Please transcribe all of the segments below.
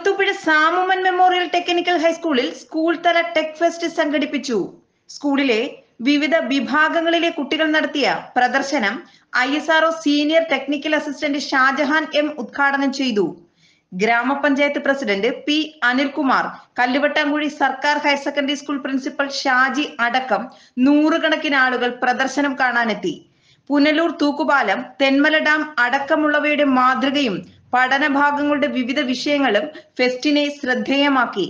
Kulathupuzha Samuman memorial technical ഹൈസ്കൂളിൽ school തല tech fest സംഘടിപ്പിച്ചു സ്കൂളിലെ വിവിധ വിഭാഗങ്ങളിലെ കുട്ടികൾ നടത്തിയ പ്രദർശനം I S R O senior technical assistant Shajahan M ഉദ്ഘാടനം ചെയ്തു ഗ്രാമപഞ്ചായത്ത് പ്രസിഡന്റ് പി അനിൽകുമാർ കല്ലുവട്ടാങ്കുഴി സർക്കാർ higher secondary school principal Shaji അടക്കം നൂറുകണക്കിന് ആളുകൾ പ്രദർശനം കാണാനെത്തി പുനലൂർ തൂക്കുപാലം തെന്മല ഡാം അടക്കമുള്ളവയുടെ മാതൃകയും പഠനഭാഗങ്ങളുടെ വിവിധ വിഷയങ്ങളും ഫെസ്റ്റിനെ ശ്രദ്ധേയമാക്കി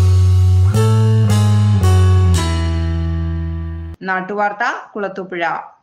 നാട്ടുവാർത്ത കുളത്തൂപ്പുഴ